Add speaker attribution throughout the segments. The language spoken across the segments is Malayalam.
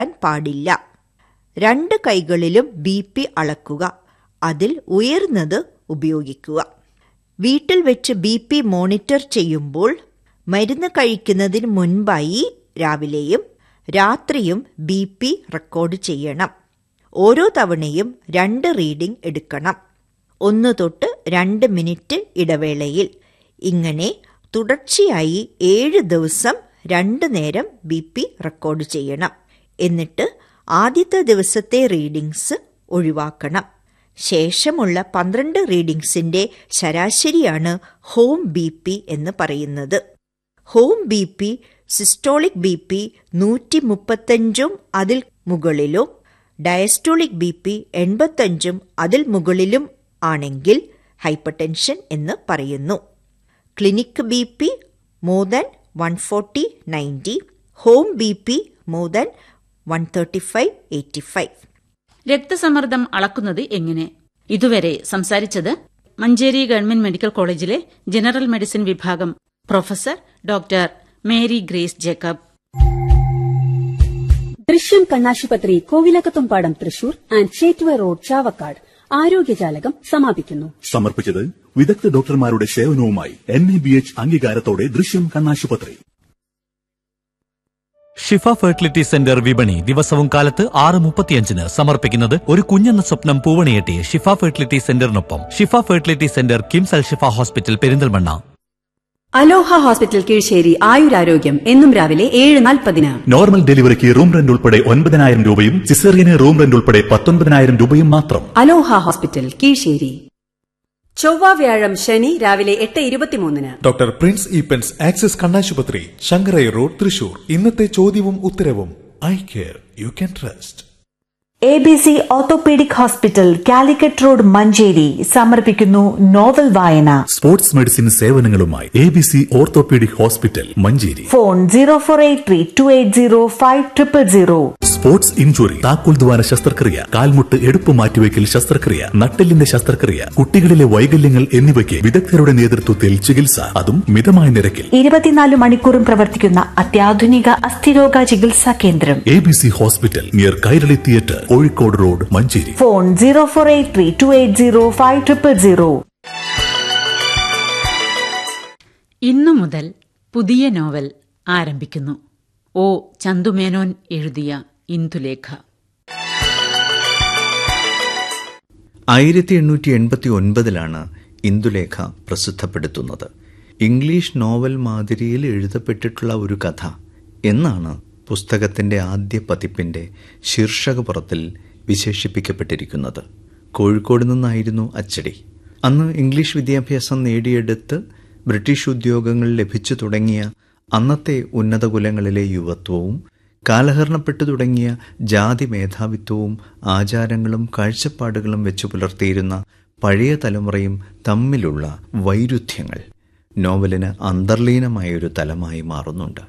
Speaker 1: പാടില്ല രണ്ട് കൈകളിലും ബി പി അളക്കുക അതിൽ ഉയർന്നത് ഉപയോഗിക്കുക വീട്ടിൽ വെച്ച് ബി പി മോണിറ്റർ ചെയ്യുമ്പോൾ മരുന്ന് കഴിക്കുന്നതിന് മുൻപായി രാവിലെയും രാത്രിയും ബി പി റെക്കോർഡ് ചെയ്യണം ഓരോ തവണയും രണ്ട് റീഡിംഗ് എടുക്കണം ഒന്ന് തൊട്ട് രണ്ട് മിനിറ്റ് ഇടവേളയിൽ ഇങ്ങനെ തുടർച്ചയായി ഏഴ് ദിവസം രണ്ട് നേരം ബി പി റെക്കോർഡ് ചെയ്യണം എന്നിട്ട് ആദ്യത്തെ ദിവസത്തെ റീഡിങ്സ് ഒഴിവാക്കണം ശേഷമുള്ള പന്ത്രണ്ട് റീഡിങ്സിന്റെ ശരാശരിയാണ് ഹോം ബി പി എന്ന് പറയുന്നത് home B P systolic B P നൂറ്റി മുപ്പത്തഞ്ചും അതിൽ മുകളിലും ഡയസ്റ്റോളിക് ബി പി എൺപത്തഞ്ചും അതിൽ മുകളിലും ആണെങ്കിൽ ഹൈപ്പർടെൻഷൻ എന്ന് പറയുന്നു clinic B P more than one forty ninety home B P more than one thirty five eighty five
Speaker 2: രക്തസമ്മർദ്ദം അളക്കുന്നത് എങ്ങനെ ഇതുവരെ സംസാരിച്ചത് മഞ്ചേരി ഗവൺമെന്റ് മെഡിക്കൽ കോളേജിലെ ജനറൽ മെഡിസിൻ വിഭാഗം professor doctor Mary Grace Jacob
Speaker 3: Drishyam കണ്ണാശുപത്രി കോവിലകത്തുംപാടം തൃശൂർ ആൻഡ് ചേറ്റുവ റോഡ് ചാവക്കാട് ആരോഗ്യജാലകം സമാപിക്കുന്നു
Speaker 4: സമർപ്പിച്ചത് വിദഗ്ധ ഡോക്ടർമാരുടെ സേവനവുമായി എൻ എ ബി എച്ച് അംഗീകാരത്തോടെ ദൃശ്യം കണ്ണാശുപത്രി
Speaker 5: ഷിഫ ഫെർട്ടിലിറ്റി സെന്റർ വിപണി ദിവസവും കാലത്ത് ആറ് മുപ്പത്തിയഞ്ചിന് സമർപ്പിക്കുന്നത് ഒരു കുഞ്ഞെന്ന സ്വപ്നം പൂവണിയെട്ടി ഷിഫ ഫെർട്ടിലിറ്റി സെന്ററിനൊപ്പം Shifa fertility centre KIMS Al Shifa hospital Perinthalmanna
Speaker 3: Aloha hospital Keezhissery ആയുരാരോഗ്യം എന്നും രാവിലെ ഏഴ് നാൽപ്പതിന്
Speaker 4: നോർമൽ ഡെലിവറിക്ക് റൂം റെന്റ് ഉൾപ്പെടെ ഒൻപതിനായിരം രൂപയും സിസേറിയന് റൂം റെന്റ് ഉൾപ്പെടെ പത്തൊൻപതിനായിരം രൂപയും മാത്രം
Speaker 3: അലോഹ ഹോസ്പിറ്റൽ കീഴ്ശ്ശേരി ചൊവ്വ വ്യാഴം ശനി രാവിലെ എട്ട് ഇരുപത്തിമൂന്നിന്
Speaker 6: ഡോക്ടർ പ്രിൻസ് ഈപ്പൻസ് ആക്സിസ് കണ്ണാശുപത്രി ശങ്കരൈ റോഡ് തൃശൂർ ഇന്നത്തെ ചോദ്യവും ഉത്തരവും eye care you can trust
Speaker 7: A B C orthopaedic hospital Calicut road Manjeri സമർപ്പിക്കുന്നു നോവൽ വായന
Speaker 4: സ്പോർട്സ് മെഡിസിൻ സേവനങ്ങളുമായി A B C orthopaedic hospital Manjeri
Speaker 7: phone zero four eight three two eight zero five triple zero
Speaker 4: sports injury താക്കോൽ ദ്വാര ശസ്ത്രക്രിയ കാൽമുട്ട് എടുപ്പ് മാറ്റിവെക്കൽ ശസ്ത്രക്രിയ നട്ടെല്ലിന്റെ ശസ്ത്രക്രിയ കുട്ടികളിലെ വൈകല്യങ്ങൾ എന്നിവയ്ക്ക് വിദഗ്ധരുടെ നേതൃത്വത്തിൽ ചികിത്സ അതും മിതമായ നിരക്കിൽ
Speaker 7: ഇരുപത്തിനാല് മണിക്കൂറും പ്രവർത്തിക്കുന്ന അത്യാധുനിക അസ്ഥിരോഗ ചികിത്സാ കേന്ദ്രം
Speaker 4: A B C hospital near Kairali theatre Kozhikode road Manjeri
Speaker 7: phone zero four eight three two eight zero five triple zero
Speaker 2: ഇന്നു മുതൽ പുതിയ നോവൽ ആരംഭിക്കുന്നു ഒ ചന്തുമേനോൻ എഴുതിയ ഇന്ദുലേഖ
Speaker 8: ആയിരത്തി എണ്ണൂറ്റി എൺപത്തി ഒൻപതിലാണ് ഇന്ദുലേഖ പ്രസിദ്ധപ്പെടുത്തുന്നത് ഇംഗ്ലീഷ് നോവൽ മാതിരിയിൽ എഴുതപ്പെട്ടിട്ടുള്ള ഒരു കഥ എന്നാണ് പുസ്തകത്തിന്റെ ആദ്യ പതിപ്പിന്റെ ശീർഷകപുറത്തിൽ വിശേഷിപ്പിക്കപ്പെട്ടിരിക്കുന്നത് കോഴിക്കോട് നിന്നായിരുന്നു അച്ചടി അന്ന് ഇംഗ്ലീഷ് വിദ്യാഭ്യാസം നേടിയെടുത്ത് ബ്രിട്ടീഷ് ഉദ്യോഗങ്ങൾ ലഭിച്ചു തുടങ്ങിയ അന്നത്തെ ഉന്നത കുലങ്ങളിലെ യുവത്വവും കാലഹരണപ്പെട്ടു തുടങ്ങിയ ജാതി മേധാവിത്വവും ആചാരങ്ങളും കാഴ്ചപ്പാടുകളും വെച്ചു പുലർത്തിയിരുന്ന പഴയ തലമുറയും തമ്മിലുള്ള വൈരുദ്ധ്യങ്ങൾ നോവലിന് അന്തർലീനമായൊരു തലമായി മാറുന്നുണ്ട്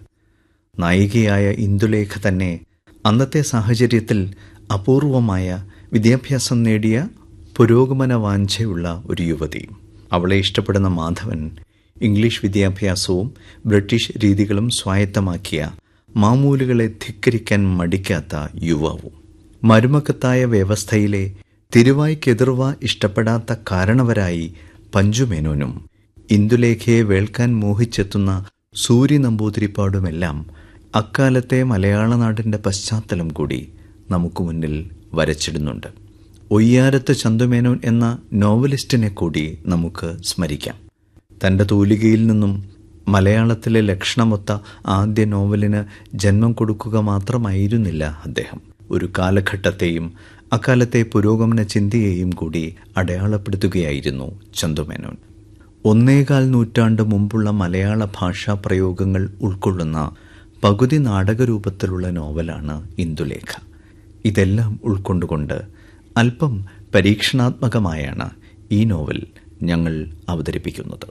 Speaker 8: നായികയായ ഇന്ദുലേഖ തന്നെ അന്നത്തെ സാഹചര്യത്തിൽ അപൂർവമായ വിദ്യാഭ്യാസം നേടിയ പുരോഗമന വാഞ്ചയുള്ള ഒരു യുവതി അവളെ ഇഷ്ടപ്പെടുന്ന മാധവൻ ഇംഗ്ലീഷ് വിദ്യാഭ്യാസവും ബ്രിട്ടീഷ് രീതികളും സ്വായത്തമാക്കിയ മാമൂലുകളെ ധിക്കരിക്കാൻ മടിക്കാത്ത യുവാവും മരുമക്കത്തായ വ്യവസ്ഥയിലെ തിരുവായ്ക്കെതിർവ ഇഷ്ടപ്പെടാത്ത കാരണവരായി പഞ്ചുമേനോനും ഇന്ദുലേഖയെ വേൾക്കാൻ മോഹിച്ചെത്തുന്ന സൂര്യ നമ്പൂതിരിപ്പാടുമെല്ലാം അക്കാലത്തെ മലയാള നാടിൻ്റെ പശ്ചാത്തലം കൂടി നമുക്ക് മുന്നിൽ വരച്ചിടുന്നുണ്ട് ഒയ്യാരത്ത് ചന്തുമേനോൻ എന്ന നോവലിസ്റ്റിനെ കൂടി നമുക്ക് സ്മരിക്കാം തൻ്റെ തൂലികയിൽ നിന്നും മലയാളത്തിലെ ലക്ഷണമൊത്ത ആദ്യ നോവലിന് ജന്മം കൊടുക്കുക മാത്രമായിരുന്നില്ല അദ്ദേഹം ഒരു കാലഘട്ടത്തെയും അക്കാലത്തെ പുരോഗമന ചിന്തയെയും കൂടി അടയാളപ്പെടുത്തുകയായിരുന്നു ചന്തുമേനോൻ ഒന്നേകാൽ നൂറ്റാണ്ട് മുമ്പുള്ള മലയാള ഭാഷാ പ്രയോഗങ്ങൾ ഉൾക്കൊള്ളുന്ന പകുതി നാടകരൂപത്തിലുള്ള നോവലാണ് ഇന്ദുലേഖ ഇതെല്ലാം ഉൾക്കൊണ്ടുകൊണ്ട് അല്പം പരീക്ഷണാത്മകമായാണ് ഈ നോവൽ ഞങ്ങൾ അവതരിപ്പിക്കുന്നത്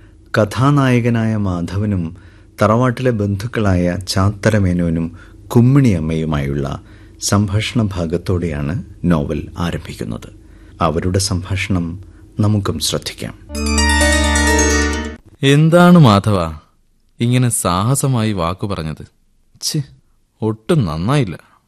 Speaker 8: കഥാനായകനായ മാധവനും തറവാട്ടിലെ ബന്ധുക്കളായ ചാത്തരമേനോനും കുമ്മിണിയമ്മയുമായുള്ള സംഭാഷണ ഭാഗത്തോടെയാണ് നോവൽ ആരംഭിക്കുന്നത് അവരുടെ സംഭാഷണം നമുക്കും ശ്രദ്ധിക്കാം
Speaker 9: എന്താണ് മാധവ ഇങ്ങനെ സാഹസമായി വാക്കു പറഞ്ഞത് ഛ് ഒട്ടും നന്നായില്ല